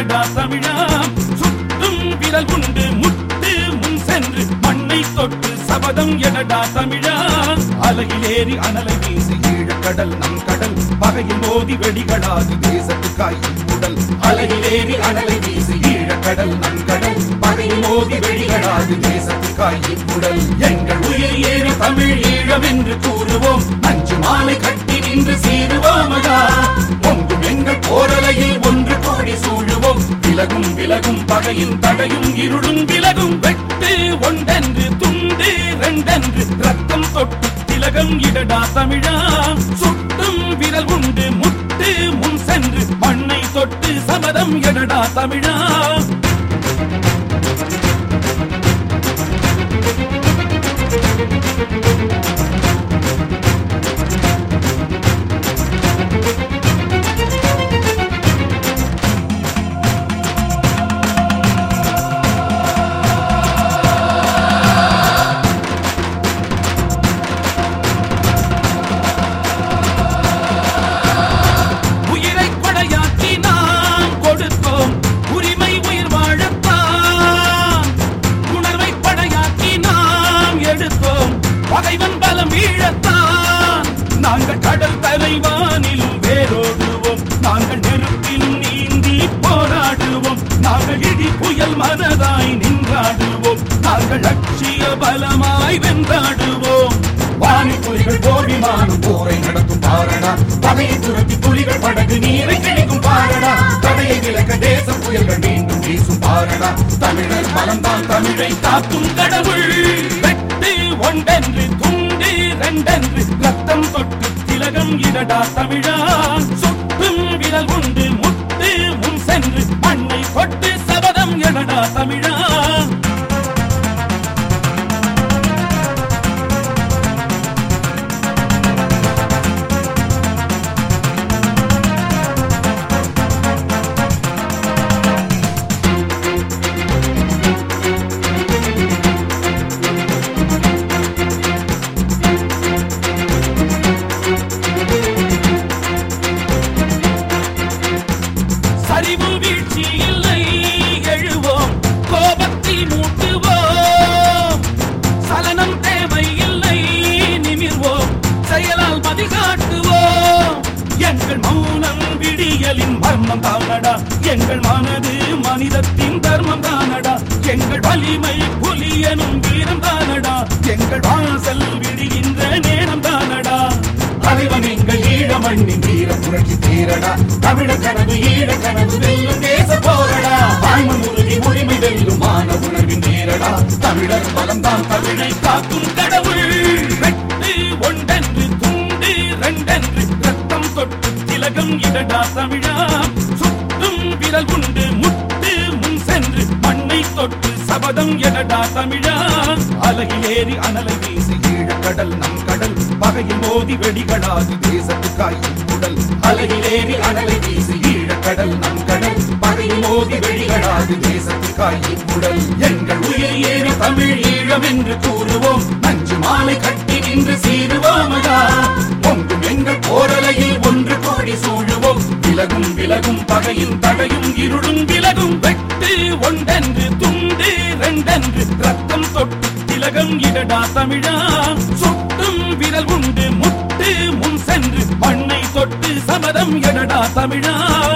எடடா தமிழா சுட்டும் விரல் உண்டு முட்டு முன் சென்று மண்ணை தொட்டு சபதம் எடடா தமிழா அலையில் ஏறி அனலை வீசி ஈழக்கடல் நம் கடல் பகையில் மோதி வெடிகளாகி தேசத்துக்காய் உடல் அலையில் ஏறி அனலை வீசி ஈழக்கடல் நம் கடல் பகையில் மோதி வெடிகளாகி தேசத்துக்காய் உடல் எங்கள் உயிர் ஏறி தமிழ் ஈழம் என்று கூறுவோம் அஞ்சு மாலை கட்டி நின்று சீருவோமடா பொங்கும் எங்கள் போரலையில் ஒன்று கோடி சூழுவோம் விலகும் விலகும் பகையின் தடையும் இருளும் விலகும் வெட்டு ஒன்றென்று துண்டு ரெண்டென்று ரத்தம் தொட்டு திலகம் இடடா தமிழா சுட்டும் விரல் உண்டு முட்டு முன் சென்று மண்ணை தொட்டு சபதம் எடடா தமிழா உயிரை கொடையாக்கி நாம் கொடுத்தோம் உரிமை உயிர் வாழத்தான் உணர்வை படையாக்கி நாம் எடுத்தோம் பகைவன் பலம் ஈழத்தான் நாங்கள் கடல் தலைவானிலும் வேரோடுவோம் நாங்கள் நெருப்பிலும் நீந்தி போராடுவோம் நாங்கள் இடி புயல் மனதாய் நின்றாடுவோம் நாங்கள் லட்சிய பலமாய் வென்றாடுவோம் வாணி புலிகள் போர் விமானம் போரை நடத்தும் பாரடா பகையை துரத்தி புலிகள் படகு நீரை கிழிக்கும் பாரடா தடையை விலக்க தேச புயல்கள் மீண்டும் வீசும் பாரடா தமிழர் பலம்தான் தமிழை காக்கும் கடவுள் வெட்டு ஒன்றென்று துண்டு ரெண்டென்று ரத்தம் தொட்டு திலகம் இடடா தமிழா சுட்டும் விரல் உண்டு முட்டு முன் சென்று மண்ணை தொட்டு சபதம் எடடா தமிழா சரிவு வீழ்ச்சி இல்லை எழுவோம் கோபத்தை மூட்டுவோம் சலனம் தேவை இல்லை நிமிர்வோம் செயலால் மதிகாட்டுவோம் எங்கள் மௌனம் விடியலின் மர்மம் தானடா எங்கள் மனது மனிதத்தின் தர்மம் தானடா எங்கள் வலிமை புலியனும் வீரம் தானடா எங்கள் வாசல் விடுகின்ற நேரம் தானடா தலைவன் எங்கள் ஈழ மண்ணின் வீர புரட்சி தீரடா தமிழ கனவு ஈழ கனவு வெல்லும் தேச போரடா தாய்மண் உறுதி உரிமை வெல்லும் மான உணர்வின் வீரடா தமிழர் பலம்தான் தமிழை காக்கும் கடவுள் வெட்டு ஒன்றென்று துண்டு ரெண்டென்று ரத்தம் தொட்டு திலகம் இடடா தமிழா சுட்டும் விரல் உண்டு முட்டு முன் சென்று மண்ணை தொட்டு சபதம் எடடா தமிழா அலையில் ஏறி அனலை வீசி ஈழக்கடல் நம் கடல் பகையில் மோதி வெடிகளாகி தேசத்துக்காய் உடல் அலையில் ஏறி அனலை வீசி ஈழக்கடல் நம் கடல் பகையில் மோதி வெடிகளாகி தேசத்துக்காய் உடல் எங்கள் உயிர் ஏறி தமிழ் ஈழம் என்று கூறுவோம் நஞ்சு மாலை கட்டி நின்று சீருவோமடா பொங்கும் எங்கள் போரலையில் ஒன்று கோடி சூழுவோம் விலகும் விலகும் பகையின் தடையும் இருளும் விலகும் வெட்டு ஒன்றென்று துண்டு ரெண்டென்று ரத்தம் தொட்டு திலகம் இடடா தமிழா சுட்டும் விரல் உண்டு முட்டு முன் சென்று மண்ணை தொட்டு சபதம் எடடா தமிழா